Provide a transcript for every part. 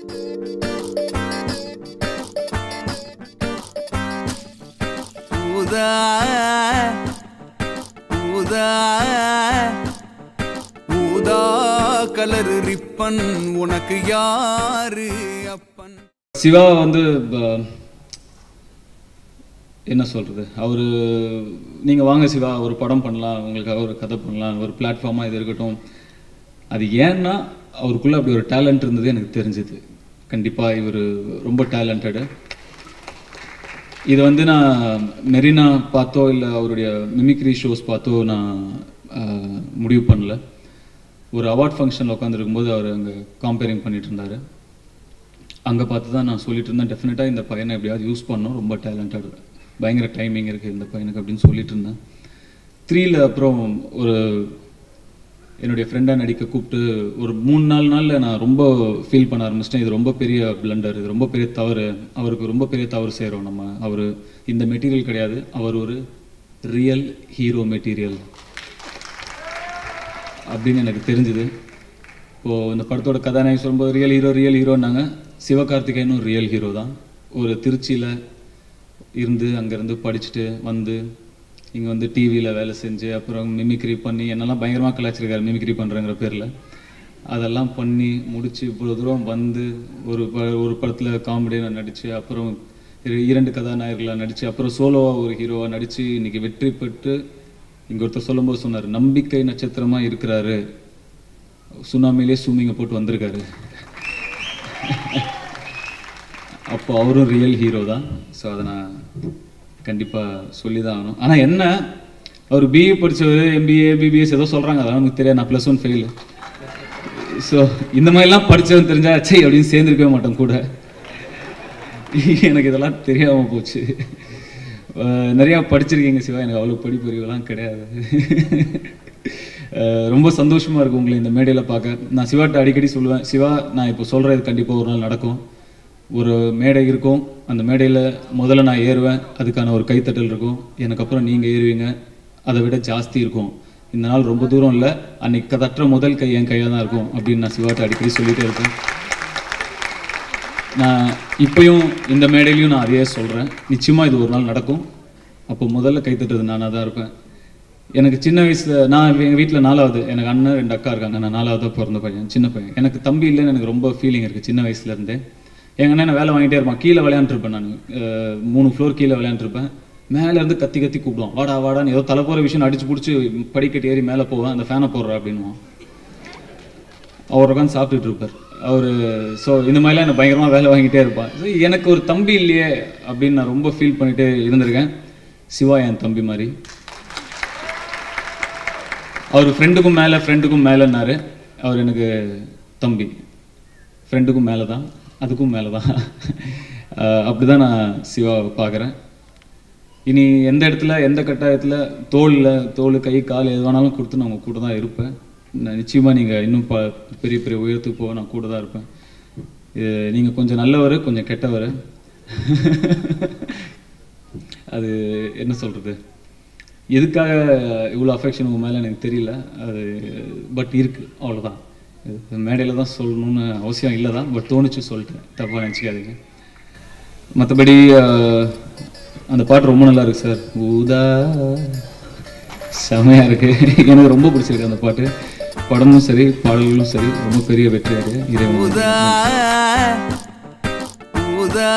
ஊதா ஊதா ஊதா கலர் ரிப்பன் உனக்கு யாரு அப்பன் சிவா வந்து ப- என்ன சொல்கிறது அவர் நீங்கள் வாங்க சிவா ஒரு படம் பண்ணலாம் உங்களுக்காக ஒரு கதை பண்ணலாம் ஒரு பிளாட்ஃபார்மாக இது இருக்கட்டும் அது ஏன்னா அவருக்குள்ளே அப்படி ஒரு டேலண்ட் இருந்தது எனக்கு தெரிஞ்சுது கண்டிப்பாக இவர் ரொம்ப டேலண்டடு இது வந்து நான் மெரினா பார்த்தோ இல்லை அவருடைய மிமிக்ரி ஷோஸ் பார்த்தோ நான் ஆஹ், முடிவு பண்ணல ஒரு அவார்ட் ஃபங்க்ஷனில் உட்காந்துருக்கும்போது அவர் அங்கே காம்பேரிங் பண்ணிட்டு இருந்தார் அங்கே பார்த்து தான் நான் சொல்லிட்டு இருந்தேன் டெஃபினட்டாக இந்த பையனை எப்படியாவது யூஸ் பண்ணோம் ரொம்ப டேலண்டட் பயங்கர டைமிங் இருக்குது இந்த பையனுக்கு அப்படின்னு சொல்லிட்டு இருந்தேன் த்ரீல அப்புறம் ஒரு என்னுடைய ஃப்ரெண்டாக நடிக்க கூப்பிட்டு ஒரு மூணு நாலு நாளில் நான் ரொம்ப ஃபீல் பண்ண ஆரம்பிச்சிட்டேன் இது ரொம்ப பெரிய பிளண்டர் இது ரொம்ப பெரிய தவறு அவருக்கு ரொம்ப பெரிய தவறு செய்கிறோம் நம்ம அவர் இந்த மெட்டீரியல் கிடையாது அவர் ஒரு ரியல் ஹீரோ மெட்டீரியல் அப்படின்னு எனக்கு தெரிஞ்சுது இப்போது இந்த படத்தோட கதாநாயகி சொல்லும்போது ரியல் ஹீரோ ரியல் ஹீரோன்னாங்க சிவகார்த்திகேயனும் ரியல் ஹீரோ தான் ஒரு திருச்சியில் இருந்து அங்கேருந்து படிச்சுட்டு வந்து இங்கே வந்து டிவியில் வேலை செஞ்சு அப்புறம் மிமிக்ரி பண்ணி என்னெல்லாம் பயங்கரமாக கலாச்சிருக்காரு மிமிக்ரி பண்ணுறங்கிற பேரில் அதெல்லாம் பண்ணி முடிச்சு இவ்வளோ தூரம் வந்து ஒரு ப ஒரு படத்தில் காமெடியாக நடித்து அப்புறம் இரு- இரண்டு கதாநாயகர்களாக நடித்து அப்புறம் சோலோவாக ஒரு ஹீரோவாக நடித்து இன்னைக்கு வெற்றி பெற்று இங்கே ஒருத்தர் சொல்லும்போது சொன்னார் நம்பிக்கை நட்சத்திரமாக இருக்கிறாரு சுனாமிலே ஸ்விம்மிங்கை போட்டு வந்திருக்காரு அப்போ அவரும் ரியல் ஹீரோ தான் ஸோ அதை நான் கண்டிப்பாக சொல்லி தான் ஆகணும் ஆனால் என்ன அவர் பிஏ படித்தவர் எம்பிஏ பிபிஎஸ் ஏதோ சொல்கிறாங்க அதெல்லாம் எனக்கு தெரியாது நான் ப்ளஸ் ஒன் ஃபெயிலு ஸோ இந்த மாதிரிலாம் படித்தவன் தெரிஞ்சா சை அப்படின்னு சேர்ந்துருக்கவே மாட்டேன் கூட எனக்கு இதெல்லாம் தெரியாமல் போச்சு அஹ் நிறையா படிச்சிருக்கீங்க சிவா எனக்கு அவ்வளோ படிப்பறிவுலாம் கிடையாது அஹ் ரொம்ப சந்தோஷமாக இருக்கும் உங்களை இந்த மேடையில் பார்க்க நான் சிவாட்ட அடிக்கடி சொல்லுவேன் சிவா நான் இப்போ சொல்கிறது கண்டிப்பாக ஒரு நாள் நடக்கும் ஒரு மேடை இருக்கும் அந்த மேடையில் முதல்ல நான் ஏறுவேன் அதுக்கான ஒரு கைத்தட்டல் இருக்கும் எனக்கு அப்புறம் நீங்கள் ஏறுவீங்க அதை விட ஜாஸ்தி இருக்கும் இந்த நாள் ரொம்ப தூரம் இல்லை அன்னைக்கு தட்டுற முதல் கை என் கையாக தான் இருக்கும் அப்படின்னு நான் சிவாட்ட அடிக்கடி சொல்லிகிட்டே இருப்பேன் நான் இப்பயும் இந்த மேடையிலையும் நான் அதையே சொல்கிறேன் நிச்சயமாக இது ஒரு நாள் நடக்கும் அப்போ முதல்ல கைத்தட்டுறது நானாக தான் இருப்பேன் எனக்கு சின்ன வயசில் நான் எங்கள் வீட்டில் நாலாவது எனக்கு அண்ணன் ரெண்டு அக்கா இருக்காங்க நான் நாலாவதாக பிறந்த பையன் சின்ன பையன் எனக்கு தம்பி இல்லைன்னு எனக்கு ரொம்ப ஃபீலிங் இருக்குது சின்ன வயசுலேருந்தே எங்கள் அண்ணன் என்னை வேலை வாங்கிட்டே இருப்பான் கீழே விளையாண்டுருப்பேன் நான் அஹ், மூணு ஃப்ளோர் கீழே விளையாண்டுருப்பேன் மேலே இருந்து கத்தி கத்தி கூப்பிடுவான் வாடா வாடான்னு ஏதோ தலை போகிற விஷயம் அடிச்சு பிடிச்சி படிக்கட்டு ஏறி மேலே போவேன் அந்த ஃபேனை போடுறா அப்படின்வான் அவர் உட்காந்து சாப்பிட்டுட்டு இருப்பார் அவர் ஸோ இந்த மாதிரிலாம் எனக்கு பயங்கரமாக வேலை வாங்கிட்டே இருப்பான் So, எனக்கு ஒரு தம்பி இல்லையே அப்படின்னு நான் ரொம்ப ஃபீல் பண்ணிட்டு இருந்திருக்கேன் சிவா என் தம்பி மாதிரி அவர் ஃப்ரெண்டுக்கும் மேலே ஃப்ரெண்டுக்கும் மேலேன்னாரு அவர் எனக்கு தம்பி ஃப்ரெண்டுக்கும் மேலே தான் அதுக்கும் மேலே தான் அப்படி தான் நான் சிவாவை பார்க்குறேன் இனி எந்த இடத்துல எந்த கட்டாயத்தில் தோளில் தோல் கை கால் எது வேணாலும் கொடுத்து நான் உங்க கூட தான் இருப்பேன் நான் நிச்சயமாக நீங்கள் இன்னும் ப பெரிய பெரிய உயரத்துக்கு போக நான் கூட தான் இருப்பேன் நீங்கள் கொஞ்சம் நல்லவர் கொஞ்சம் கெட்டவர் அது என்ன சொல்கிறது எதுக்காக இவ்வளோ அஃபெக்ஷன் உங்கள் மேலே எனக்கு தெரியல அது பட் இருக்குது அவ்வளோதான் மேடையில் தான் சொல்லணும்னு அவசியம் இல்லை தான் பட் தோணுச்சு சொல்லிட்டேன் தப்பாக நினச்சிக்காதீங்க மற்றபடி அந்த பாட்டு ரொம்ப நல்லா இருக்கு சார் ஊதா செமையாக இருக்கு எனக்கு ரொம்ப பிடிச்சிருக்கு அந்த பாட்டு படமும் சரி பாடல்களும் சரி ரொம்ப பெரிய வெற்றியாக இருக்கு இறைவன் ஊதா ஊதா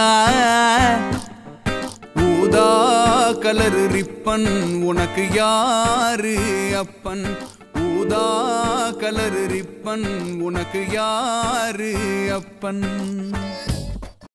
ஊதா கலர் ரிப்பன் உனக்கு யாரு அப்பன் ஊதா கலர் ரிப்பன் உனக்கு யாரு அப்பன்